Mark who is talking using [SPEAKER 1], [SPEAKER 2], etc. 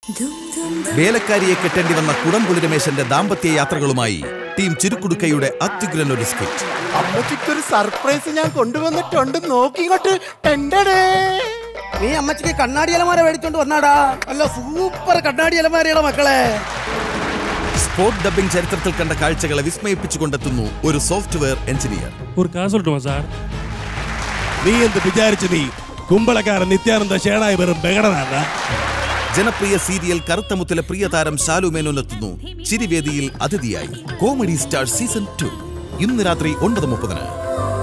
[SPEAKER 1] വേലക്കാരിയെ കെട്ടേണ്ടി വന്ന കുടംപുളി രമേശന്റെ ദാമ്പത്യ യാത്രകളുമായി ടീം ചിരുക്കുടുക്കയുടെ അത്യുഗ്രൻ ഒരു സ്കിറ്റ്
[SPEAKER 2] അമ്മച്ചിക്കൊരു സർപ്രൈസ് ഞാൻ കൊണ്ടുവന്നിട്ടുണ്ട് നോക്കിങ്ങോട്ട് ടെണ്ടടേ
[SPEAKER 3] നീ അമ്മച്ചിക്ക് കണ്ണാടി അലമാര മേടിച്ചോണ്ട് വന്നാടാ അല്ല സൂപ്പർ കണ്ണാടി അലമാരയുടെ മക്കളെ
[SPEAKER 1] സ്പോർട്ട് ഡബിംഗ് ചരിത്രത്തിൽ കണ്ട കാഴ്ചകളെ വിസ്മയിപ്പിച്ചുകൊണ്ടെത്തുന്നു ഒരു സോഫ്റ്റ്വെയർ എഞ്ചിനീയർ
[SPEAKER 4] ஒரு காசு சொல்லட்டுமா சார்
[SPEAKER 5] നീ എന്ത് വിചാരിച്ചു നീ കുമ്പളക്കാരൻ നിത്യാനന്ദ ഷേണായി വെറും ബഹടനാണ്
[SPEAKER 1] ജനപ്രിയ സീരിയൽ കറുത്തമുത്തിലെ പ്രിയ താരം ശാലു മേനോൻ എത്തുന്നു ചിരിവേദിയിൽ അതിഥിയായി കോമഡി സ്റ്റാർ സീസൺ ടു ഇന്ന് രാത്രി ഒൻപത് മുപ്പതിന്